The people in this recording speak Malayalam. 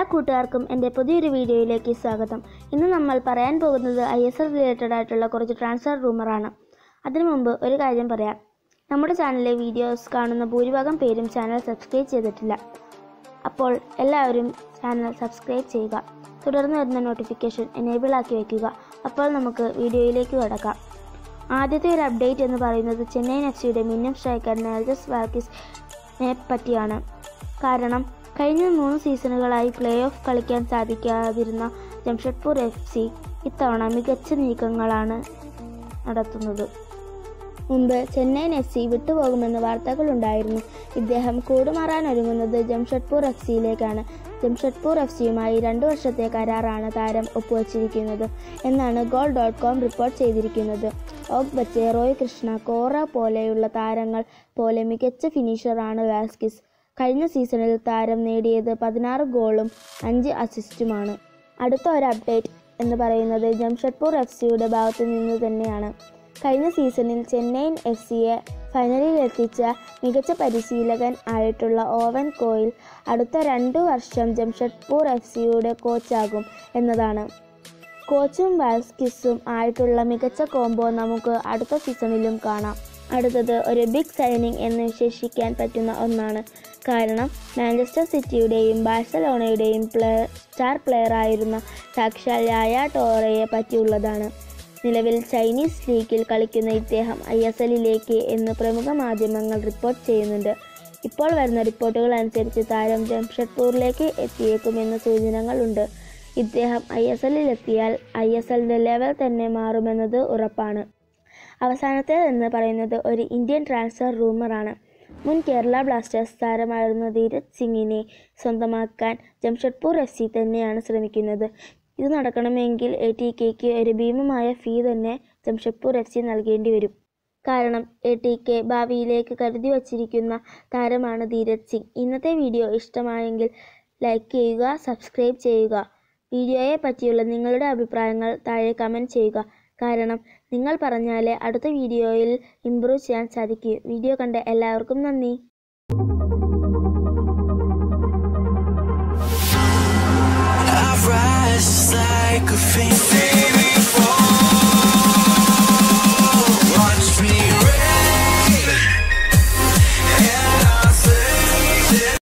കൂട്ടുകാർക്കും എൻ്റെ പുതിയൊരു വീഡിയോയിലേക്ക് സ്വാഗതം ഇന്ന് നമ്മൾ പറയാൻ പോകുന്നത് ഐ എസ് എൽ റിലേറ്റഡ് ആയിട്ടുള്ള കുറച്ച് ട്രാൻസ്ഫർ റൂമറാണ് അതിനു മുമ്പ് ഒരു കാര്യം പറയാം നമ്മുടെ ചാനലിലെ വീഡിയോസ് കാണുന്ന ഭൂരിഭാഗം പേരും ചാനൽ സബ്സ്ക്രൈബ് ചെയ്തിട്ടില്ല അപ്പോൾ എല്ലാവരും ചാനൽ സബ്സ്ക്രൈബ് ചെയ്യുക തുടർന്ന് വരുന്ന നോട്ടിഫിക്കേഷൻ എനേബിൾ ആക്കി വയ്ക്കുക അപ്പോൾ നമുക്ക് വീഡിയോയിലേക്ക് കടക്കാം ആദ്യത്തെ ഒരു അപ്ഡേറ്റ് എന്ന് പറയുന്നത് ചെന്നൈയിൻ എഫ് സിയുടെ മിന്നം സ്ട്രൈക്കർ നെൽജസ് വാർക്കിസിനെ പറ്റിയാണ് കാരണം കഴിഞ്ഞ മൂന്ന് സീസണുകളായി പ്ലേ ഓഫ് കളിക്കാൻ സാധിക്കാതിരുന്ന ജംഷഡ്പൂർ എഫ് സി ഇത്തവണ മികച്ച നീക്കങ്ങളാണ് നടത്തുന്നത് മുമ്പ് ചെന്നൈയിൻ എഫ് സി വിട്ടുപോകുമെന്ന് വാർത്തകളുണ്ടായിരുന്നു ഇദ്ദേഹം കൂടുമാറാൻ ഒരുങ്ങുന്നത് ജംഷഡ്പൂർ എഫ് സിയിലേക്കാണ് ജംഷഡ്പൂർ എഫ് സിയുമായി രണ്ടു വർഷത്തെ കരാറാണ് താരം ഒപ്പുവച്ചിരിക്കുന്നത് എന്നാണ് ഗോൾ ഡോട്ട് കോം റിപ്പോർട്ട് ചെയ്തിരിക്കുന്നത് Ogbeche Roy Krishna Coro പോലെയുള്ള താരങ്ങൾ പോലെ മികച്ച ഫിനിഷറാണ് വാസ്കിസ് കഴിഞ്ഞ സീസണിൽ താരം നേടിയത് പതിനാറ് ഗോളും അഞ്ച് അസിസ്റ്റുമാണ് അടുത്ത ഒരു അപ്ഡേറ്റ് എന്ന് പറയുന്നത് ജംഷഡ്പൂർ എഫ് സിയുടെ ഭാഗത്തു നിന്ന് തന്നെയാണ് കഴിഞ്ഞ സീസണിൽ ചെന്നൈയിൻ എഫ് സിയെ ഫൈനലിൽ എത്തിച്ച മികച്ച പരിശീലകൻ ആയിട്ടുള്ള ഓവൻ കോയിൽ അടുത്ത രണ്ടു വർഷം ജംഷഡ്പൂർ എഫ് സിയുടെ കോച്ചാകും എന്നതാണ് കോച്ചും വാസ്കിസും ആയിട്ടുള്ള മികച്ച കോംബോ നമുക്ക് അടുത്ത സീസണിലും കാണാം അടുത്തത് ഒരു ബിഗ് സൈനിങ് എന്ന് വിശേഷിക്കാൻ പറ്റുന്ന ഒന്നാണ് കാരണം മാഞ്ചസ്റ്റർ സിറ്റിയുടെയും ബാഴ്സലോണയുടെയും പ്ലേ സ്റ്റാർ പ്ലെയർ ആയിരുന്ന സാക്ഷാൽ യായ ടോറയെ പറ്റിയുള്ളതാണ് നിലവിൽ ചൈനീസ് ലീഗിൽ കളിക്കുന്ന ഇദ്ദേഹം ഐ എസ് എല്ലിലേക്ക് എന്ന് പ്രമുഖ മാധ്യമങ്ങൾ റിപ്പോർട്ട് ചെയ്യുന്നുണ്ട് ഇപ്പോൾ വരുന്ന റിപ്പോർട്ടുകൾ അനുസരിച്ച് താരം ജംഷഡ്പൂരിലേക്ക് എത്തിയേക്കുമെന്ന സൂചനകളുണ്ട് ഇദ്ദേഹം ഐ എസ് എല്ലിൽ എത്തിയാൽ ഐ എസ് എല്ലിൻ്റെ ലെവൽ തന്നെ മാറുമെന്നത് ഉറപ്പാണ് അവസാനത്തേതെന്ന് പറയുന്നത് ഒരു ഇന്ത്യൻ ട്രാൻസ്ഫർ റൂമറാണ് മുൻ കേരള ബ്ലാസ്റ്റേഴ്സ് താരമായിരുന്ന ധീരജ് സിംഗിനെ സ്വന്തമാക്കാൻ ജംഷഡ്പൂർ എഫ് സി തന്നെയാണ് ശ്രമിക്കുന്നത് ഇത് നടക്കണമെങ്കിൽ എ ടി കെക്ക് ഒരു ഭീമമായ ഫീ തന്നെ ജംഷഡ്പൂർ എഫ് സി നൽകേണ്ടി വരും കാരണം എ ടി കെ ഭാവിയിലേക്ക് കരുതി വച്ചിരിക്കുന്ന താരമാണ് ധീരജ് സിംഗ് ഇന്നത്തെ വീഡിയോ ഇഷ്ടമായെങ്കിൽ ലൈക്ക് ചെയ്യുക സബ്സ്ക്രൈബ് ചെയ്യുക വീഡിയോയെ പറ്റിയുള്ള നിങ്ങളുടെ അഭിപ്രായങ്ങൾ താഴെ കമൻറ്റ് ചെയ്യുക കാരണം നിങ്ങൾ പറഞ്ഞാലേ അടുത്ത വീഡിയോയിൽ ഇമ്പ്രൂവ് ചെയ്യാൻ സാധിക്കൂ വീഡിയോ കണ്ട എല്ലാവർക്കും നന്ദി I rise like a phoenix.